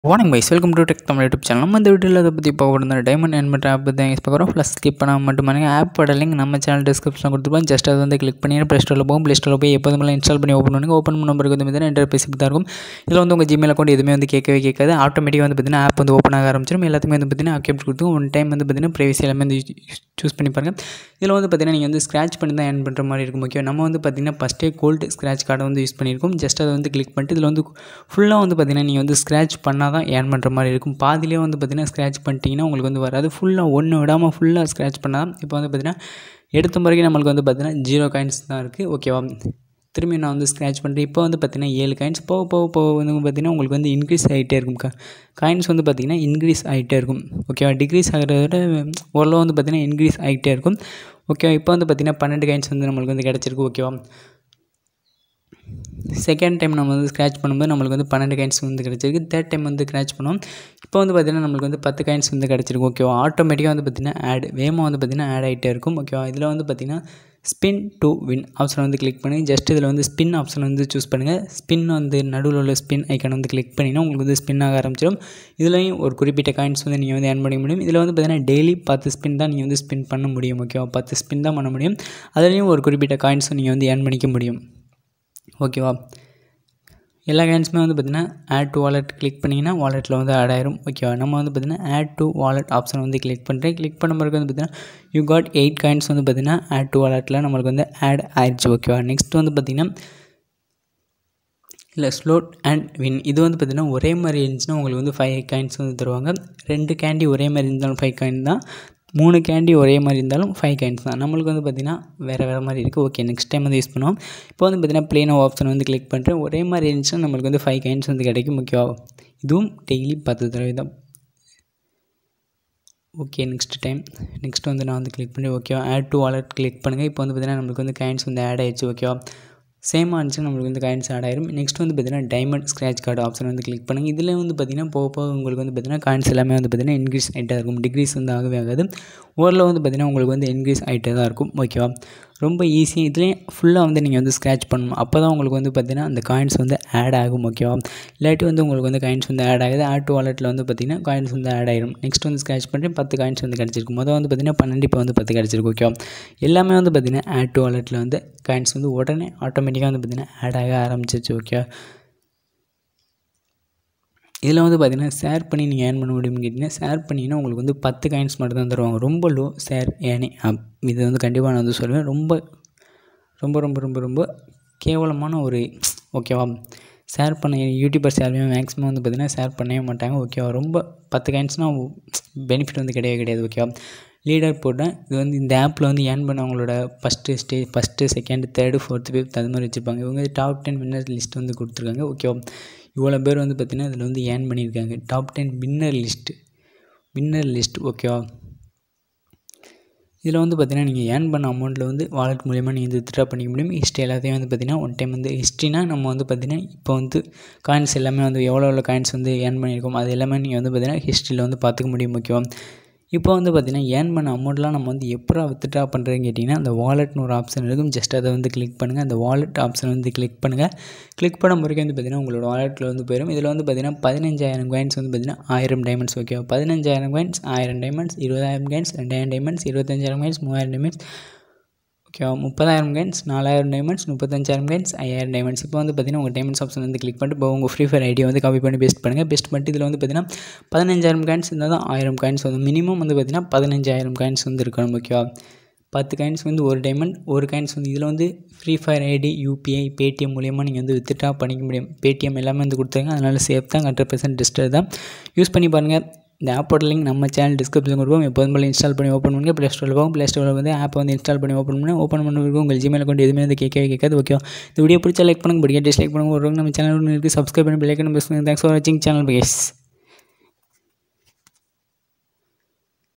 வணக்கம் guys welcome to tech Tamil YouTube channel நம்ம இந்த வீடியோவில் அதை பற்றி பார்க்க போகிற டைமண்ட் என் பண்ணுற ஆப் தான் யூஸ் பார்க்குறோம் ப்ளஸ் ஸ்கிப் பண்ணாமல் மட்டும் பண்ணுங்க ஆப்போட லிங்க் நம்ம சேனல் டிஸ்கிரிப்ஷனில் கொடுத்துருப்போம் ஜஸ்ட் அதை வந்து கிளிக் பண்ணி ப்ளே ஸ்டோரில் போகும் ப்ளே ஸ்டோரில் போய் எப்போதும் இன்ஸ்டால் பண்ணி ஓப்பன் பண்ணுங்க ஓப்பன் பண்ண நம்பருக்கு வந்து பார்த்தீங்கன்னா இன்டர்பேஸ் தான் இருக்கும் இதில் வந்து உங்கள் ஜிமெயில் அக்கௌண்ட் எதுவுமே வந்து கேட்கவே கேட்காது ஆட்டோமேட்டிக்காக வந்து பார்த்தீங்கன்னா ஆப் வந்து ஓப்பன் ஆக ஆரம்பிச்சிடும் எல்லாத்துக்குமே வந்து பார்த்தீங்கன்னா அக்செப்ட் கொடுத்து ஒன் டைம் வந்து பார்த்தீங்கன்னா ப்ரைவசி எல்லாமே வந்து சூஸ் பண்ணி பாருங்கள் இதில் வந்து பார்த்தீங்கன்னா நீங்கள் வந்து ஸ்க்ராச் பண்ணி தான் ஏர்ன் பண்ணுற மாதிரி இருக்கும் முக்கியம் நம்ம வந்து பார்த்தீங்கன்னா ஃபஸ்ட்டே கோல்டு ஸ்க்ராச் கார்டை வந்து யூஸ் பண்ணியிருக்கோம் ஜஸ்ட் அதை வந்து கிளிக் பண்ணிட்டு இதில் வந்து ஃபுல்லாக வந்து பார்த்தீங்கன்னா நீங்கள் வந்து ஸ்க்ராச் பண்ணால் தான் ஏர்ன் பண்ணுற மாதிரி இருக்கும் பாதிலே வந்து பார்த்தீங்கன்னா ஸ்க்ராச் பண்ணிட்டீங்கன்னா உங்களுக்கு வந்து வராது ஃபுல்லாக ஒன்று விடாமல் ஃபுல்லாக ஸ்க்ராச் பண்ணால் இப்போ வந்து பார்த்தீங்கன்னா எடுத்த பிறகு நம்மளுக்கு வந்து பார்த்தீங்கன்னா ஜீரோ காயின்ஸ் தான் இருக்குது ஓகேவா திரும்பி நான் வந்து ஸ்க்ராச் பண்ணுறேன் இப்போ வந்து பார்த்தீங்கன்னா ஏழு காயின்ஸ் போக போக போக வந்து பார்த்தீங்கன்னா உங்களுக்கு வந்து இன்க்ரீஸ் ஆகிட்டே இருக்கும் கா காயின்ஸ் வந்து பார்த்தீங்கன்னா இன்க்ரீஸ் ஆகிட்டே இருக்கும் ஓகேவா டிக்ரீஸ் ஆகிறத விட ஓரளவு வந்து பார்த்தீங்கன்னா இன்க்ரீஸ் ஆகிட்டே இருக்கும் ஓகேவா இப்போ வந்து பார்த்தீங்கன்னா பன்னெண்டு காயின்ஸ் வந்து நம்மளுக்கு வந்து கிடச்சிருக்கு ஓகேவா செகண்ட் டைம் நம்ம வந்து ஸ்க்ராச் பண்ணும்போது நம்மளுக்கு வந்து பன்னெண்டு காயின்ஸ் வந்து கிடச்சிருக்கு தேர்ட் டைம் வந்து ஸ்க்ராச் பண்ணோம் இப்போ வந்து பார்த்திங்கன்னா நம்மளுக்கு வந்து பத்து காயின்ஸ் வந்து கிடச்சிருக்கு ஓகேவா ஆட்டோமேட்டிக்காக வந்து பார்த்திங்கன்னா ஆட் வேகமாக வந்து பார்த்திங்கன்னா ஆட் ஆகிட்டே இருக்கும் ஓகேவா இதில் வந்து பார்த்திங்கன்னா ஸ்பின் டு வின் ஆப்ஷன் வந்து கிளிக் பண்ணி ஜஸ்ட் இதில் வந்து ஸ்பின் ஆப்ஷன் வந்து சூஸ் பண்ணுங்கள் ஸ்பின் வந்து நடுவில் உள்ள ஸ்பின் ஐக்கான் வந்து கிளிக் பண்ணிங்கன்னா உங்களுக்கு வந்து ஸ்பின் ஆக ஆரம்பிச்சிடும் இதுலேயும் ஒரு குறிப்பிட்ட காயின்ஸ் வந்து நீங்கள் வந்து ஏர்ன் பண்ண முடியும் இதில் வந்து பார்த்திங்கன்னா டெய்லி பத்து ஸ்பின் தான் நீங்கள் வந்து ஸ்பின் பண்ண முடியும் ஓகேவா பத்து ஸ்பின் தான் பண்ண முடியும் அதுலேயும் ஒரு குறிப்பிட்ட காயின்ஸும் நீங்கள் வந்து ஏர்ன் பண்ணிக்க முடியும் ஓகேவா எல்லா காயின்ஸுமே வந்து பார்த்திங்கன்னா ஆட் டு வாலெட் கிளிக் பண்ணிங்கன்னா வாலெட்டில் வந்து ஆட் ஆயிரும் ஓகேவா நம்ம வந்து பார்த்திங்கன்னா ஆட் டு வாலெட் ஆப்ஷன் வந்து கிளிக் பண்ணுறேன் கிளிக் பண்ண பிறகு வந்து பார்த்திங்கன்னா யூ காட் எயிட் காயின்ஸ் வந்து பார்த்திங்கன்னா ஆட் டு வாலெட்டில் நம்மளுக்கு வந்து ஆட் ஆயிடுச்சு ஓகேவா நெக்ஸ்ட் வந்து பார்த்திங்கன்னா இல்லை ஸ்லோட் அண்ட் வின் இது வந்து பார்த்திங்கன்னா ஒரே மாதிரி இருந்துச்சுன்னா உங்களுக்கு வந்து ஃபைவ் காயின்ஸ் வந்து தருவாங்க ரெண்டு கேண்டி ஒரே மாதிரி இருந்தாலும் ஃபைவ் காயின் தான் மூணு கேண்டி ஒரே மாதிரி இருந்தாலும் ஃபைவ் காயின்ஸ் தான் நம்மளுக்கு வந்து பார்த்திங்கன்னா வேறு வேறு மாதிரி இருக்குது ஓகே நெக்ஸ்ட் டைம் வந்து யூஸ் பண்ணுவோம் இப்போ வந்து பார்த்திங்கன்னா ப்ளேனோ ஆப்ஷன் வந்து கிளிக் பண்ணுறேன் ஒரே மாதிரி இருந்துச்சுன்னா நம்மளுக்கு வந்து ஃபைவ் காயின்ஸ் வந்து கிடைக்கும் முக்கியம் இதுவும் டெய்லி பத்து தடவை தான் ஓகே நெக்ஸ்ட் டைம் நெக்ஸ்ட் வந்து நான் வந்து கிளிக் பண்ணி ஓகேவா ஆட் டு வாலெட் கிளிக் பண்ணுங்கள் இப்போ வந்து பார்த்திங்கன்னா நம்மளுக்கு வந்து காயின்ஸ் வந்து ஆட் ஆயிடுச்சு ஓகேவா சேமாக இருந்துச்சுன்னா நம்மளுக்கு வந்து காயின்ஸ் ஆட் ஆயிரும் நெக்ஸ்ட் வந்து பார்த்திங்கன்னா டைமண்ட் ஸ்க்ராச் கார்டு ஆப்ஷன் வந்து கிளிக் பண்ணுங்கள் இதில் வந்து பார்த்திங்கன்னா போக போக உங்களுக்கு வந்து பார்த்திங்கன்னா காயின்ஸ் எல்லாமே வந்து பார்த்திங்கன்னா இன்க்ரீஸ் ஆகிட்டே இருக்கும் டிக்ரீஸ் வந்து ஆகவே ஆகாது ஓரளவு வந்து பார்த்திங்கன்னா உங்களுக்கு வந்து இன்க்ரீஸ் ஆகிட்டே தான் இருக்கும் ஓகேவா ரொம்ப ஈஸியாக இதுலேயும் ஃபுல்லாக வந்து நீங்கள் வந்து ஸ்க்ராச் பண்ணணும் அப்போ தான் உங்களுக்கு வந்து பார்த்திங்கன்னா அந்த காயின்ஸ் வந்து ஆட் ஆகும் ஓகேவா இல்லாட்டி வந்து உங்களுக்கு வந்து காயின்ஸ் வந்து ஆட் ஆகுது ஆட் டு வாலெட்டில் வந்து பார்த்திங்கன்னா காயின்ஸ் வந்து ஆட் ஆயிரும் நெக்ஸ்ட் வந்து ஸ்க்ராச் பண்ணி பத்து காயின்ஸ் வந்து கிடச்சிருக்கு மொதல் வந்து பார்த்திங்கன்னா பன்னெண்டு இப்போ வந்து பத்து கிடச்சிருக்கு ஓகேவா எல்லாமே வந்து பார்த்திங்கன்னா ஆட் டு வாலெட்டில் வந்து காயின்ஸ் வந்து உடனே ஆட்டோமேட்டிக்காக வந்து பார்த்திங்கன்னா ஆட் ஆக ஆரம்பிச்சிச்சு ஓகே இதில் வந்து பார்த்திங்கன்னா ஷேர் பண்ணி நீங்கள் ஏர்ன் பண்ண முடியும்னு கேட்டிங்கன்னா ஷேர் பண்ணிங்கன்னா உங்களுக்கு வந்து பத்து காயின்ஸ் மட்டும் தான் தருவாங்க ரொம்ப லோ ஷேர் ஏனி ஆப் இது வந்து கண்டிப்பாக நான் வந்து சொல்லுவேன் ரொம்ப ரொம்ப ரொம்ப ரொம்ப ரொம்ப கேவலமான ஒரு ஓகேவா ஷேர் பண்ண யூடியூபர்ஸ் யாருமே மேக்ஸிமம் வந்து பார்த்திங்கன்னா ஷேர் பண்ணவே மாட்டாங்க ஓகேவா ரொம்ப பத்து காயின்ஸ்னால் பெனிஃபிட் வந்து கிடையவே கிடையாது ஓகேவா லீடர் போட்டேன் இது வந்து இந்த ஆப்பில் வந்து ஏர்ன் பண்ணவங்களோட first stay first second third fourth fifth அது மாதிரி வச்சுருப்பாங்க இவங்க டாப் டென் வின்னர் லிஸ்ட் வந்து கொடுத்துருக்காங்க ஓகேவா இவ்வளோ பேர் வந்து பார்த்திங்கன்னா இதில் வந்து ஏர்ன் பண்ணியிருக்காங்க top ten winner list winner list ஓகேவா இதில் வந்து பார்த்திங்கன்னா நீங்கள் ஏர்ன் பண்ண அமௌண்ட்டில் வந்து வாலெட் மூலிமா நீங்கள் வந்து வித்ட்ரா பண்ணிக்க முடியும் ஹிஸ்ட்ரி எல்லாத்தையும் வந்து பார்த்திங்கன்னா ஒன் டைம் வந்து ஹிஸ்ட்ரினா நம்ம வந்து பார்த்திங்கன்னா இப்போ வந்து காயின்ஸ் எல்லாமே வந்து எவ்வளோ எவ்வளோ காயின்ஸ் வந்து ஏர்ன் பண்ணியிருக்கோம் அது எல்லாமே நீங்கள் வந்து பார்த்திங்கன்னா ஹிஸ்ட்ரியில் வந்து பார்த்துக்க முடியும் ஓகேவா இப்போ வந்து பார்த்திங்கன்னா ஏர்ன் பண்ண அமௌண்ட்லாம் நம்ம வந்து எப்போ வித்ட்ரா பண்ணுறதுன்னு கேட்டிங்கன்னா அந்த வாலெட்னு ஒரு ஆப்ஷன் இருக்கும் ஜஸ்ட் அதை வந்து கிளிக் பண்ணுங்கள் அந்த வாலெட் ஆப்ஷன் வந்து கிளிக் பண்ணுங்கள் கிளிக் பண்ண முறைக்கு வந்து பார்த்திங்கன்னா உங்களோட வாலெட்டில் வந்து போயிடும் இதில் வந்து பார்த்திங்கன்னா பதினஞ்சாயிரம் காயின்ஸ் வந்து பார்த்திங்கன்னா ஆயிரம் டைமண்ட்ஸ் ஓகேவா பதினஞ்சாயிரம் காயின்ஸ் ஆயிரம் டைமண்ட்ஸ் இருபதாயிரம் காயின்ஸ் ரெண்டாயிரம் டைமண்ட்ஸ் இருபத்தஞ்சாயிரம் காயின்ஸ் மூவாயிரம் டைமண்ட்ஸ் ஓகேவா முப்பதாயிரம் கைன்ஸ் நாலாயிரம் டைமண்ட்ஸ் முப்பத்தஞ்சாயிரம் கைன்ஸ் ஐயாயிரம் டைமண்ட்ஸ் இப்போ வந்து பார்த்திங்கன்னா உங்கள் டைமண்ட்ஸ் ஆப்ஷன் வந்து கிளிக் பண்ணிட்டு இப்போ உங்கள் ஃப்ரீ ஃபயர் ஐடியா வந்து காப்பி பண்ணி பேஸ்ட் பண்ணுங்கள் பெஸ்ட் பண்ணிட்டு இதில் வந்து பார்த்திங்கன்னா பதினஞ்சாயிரம் காயின்ஸ் இருந்தால் தான் ஆயிரம் காயின்ஸ் வந்து மினிமம் வந்து பார்த்திங்கன்னா பதினஞ்சாயிரம் காயின்ஸ் வந்து இருக்கணும் ஓகேவா பத்து காயின்ஸ் வந்து ஒரு டைமண்ட் ஒரு காயின்ஸ் வந்து இதில் வந்து free fire ID UPI Paytm மூலியமாக நீங்கள் வந்து வித்ட்ரா பண்ணிக்க முடியும் பேடிஎம் எல்லாமே வந்து கொடுத்தாங்க அதனால் சேஃப் தான் ஹண்ட்ரட் பர்சன்ட் டிஸ்டர் தான் யூஸ் பண்ணி பாருங்கள் இந்த ஆப்போட லிங்க் நம்ம சேனல் டிஸ்கிரிப்ஷன் கொடுப்போம் எப்போதும் போல இன்ஸ்டால் பண்ணி ஓப்பன் பண்ணுங்க ப்ளே ஸ்டோரில் போகும் ப்ளே ஸ்டோரில் வந்து ஆப் வந்து இன்ஸ்டால் பண்ணி ஓப்பன் பண்ணி ஓப்பன் பண்ணுறதுக்கு உங்கள் ஜிமெயில் அக்கௌண்ட் எதுவுமே வந்து கேட்கவே கேட்காது ஓகே இந்த வீடியோ பிடிச்சா லைக் பண்ணுங்க படிக்க டிஸ்லைக் பண்ணுங்க ஒரு நம்ம சேனல் இருக்குது சப்ஸ்கிரைப் பண்ணி பிள்ளைக்கு நம்ம தேங்க்ஸ் ஃபார் வாட்சிங் சேனல் பேஸ்